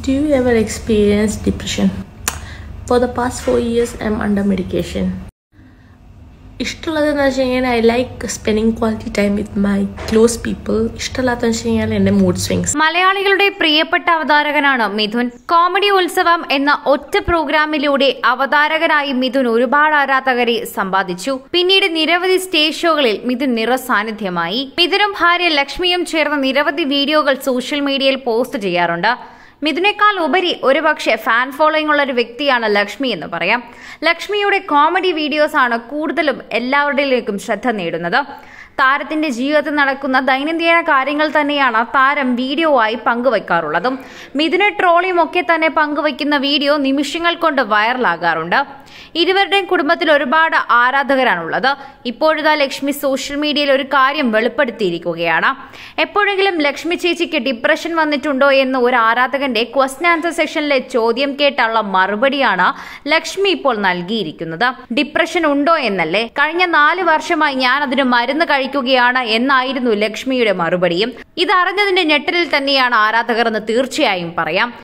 Do you ever experience depression? For the past four years, I'm under medication. ഇഷ്ടമുള്ളതെന്ന് വെച്ച് കഴിഞ്ഞാൽ I like spending quality time with my close people ഇഷ്ടമല്ലാത്തതെന്ന് വെച്ച് കഴിഞ്ഞാൽ എൻ്റെ mood swings മലയാളികളുടെ പ്രിയപ്പെട്ട അവതാരകനാണ് മിഥുൻ കോമഡി ഉത്സവം എന്ന ഒറ്റ പ്രോഗ്രാമിലൂടെ അവതാരകനായി മിഥുൻ ഒരുപാട് ആരാധകരെ സമ്പാദിച്ചു പിന്നീട് നിരവധി സ്റ്റേജ് ഷോകളിൽ മിഥുൻ നിറസാന്നിധ്യമായി മിഥുനും ഭാര്യ ലക്ഷ്മിയും ചേർന്ന് നിരവധി വീഡിയോകൾ സോഷ്യൽ മീഡിയയിൽ പോസ്റ്റ് ചെയ്യാറുണ്ട് മിഥുനേക്കാൾ ഉപരി ഒരുപക്ഷെ ഫാൻ ഫോളോയിങ് ഉള്ള ഒരു വ്യക്തിയാണ് ലക്ഷ്മി എന്ന് പറയാം ലക്ഷ്മിയുടെ കോമഡി വീഡിയോസ് ആണ് കൂടുതലും എല്ലാവരുടെയിലേക്കും ശ്രദ്ധ നേടുന്നത് താരത്തിന്റെ ജീവിതത്തിൽ നടക്കുന്ന ദൈനംദിന കാര്യങ്ങൾ തന്നെയാണ് താരം വീഡിയോ ആയി പങ്കുവയ്ക്കാറുള്ളതും മിഥുനെ ട്രോളിയും ഒക്കെ തന്നെ പങ്കുവയ്ക്കുന്ന വീഡിയോ നിമിഷങ്ങൾ കൊണ്ട് വൈറലാകാറുണ്ട് ഇരുവരുടെയും കുടുംബത്തിൽ ഒരുപാട് ആരാധകരാണുള്ളത് ഇപ്പോഴിതാ ലക്ഷ്മി സോഷ്യൽ മീഡിയയിൽ ഒരു കാര്യം വെളിപ്പെടുത്തിയിരിക്കുകയാണ് എപ്പോഴെങ്കിലും ലക്ഷ്മി ചേച്ചിക്ക് ഡിപ്രഷൻ വന്നിട്ടുണ്ടോ എന്ന് ഒരു ആരാധകന്റെ ക്വസ്റ്റൻ ആൻസർ സെക്ഷനിലെ ചോദ്യം കേട്ടുള്ള മറുപടിയാണ് ലക്ഷ്മി ഇപ്പോൾ നൽകിയിരിക്കുന്നത് ഡിപ്രഷൻ ഉണ്ടോ എന്നല്ലേ കഴിഞ്ഞ നാല് വർഷമായി ഞാൻ അതിന് മരുന്ന് കഴിക്കുകയാണ് എന്നായിരുന്നു ലക്ഷ്മിയുടെ മറുപടിയും ഇതറിഞ്ഞതിന്റെ ഞെട്ടലിൽ തന്നെയാണ് ആരാധകർ എന്ന് തീർച്ചയായും പറയാം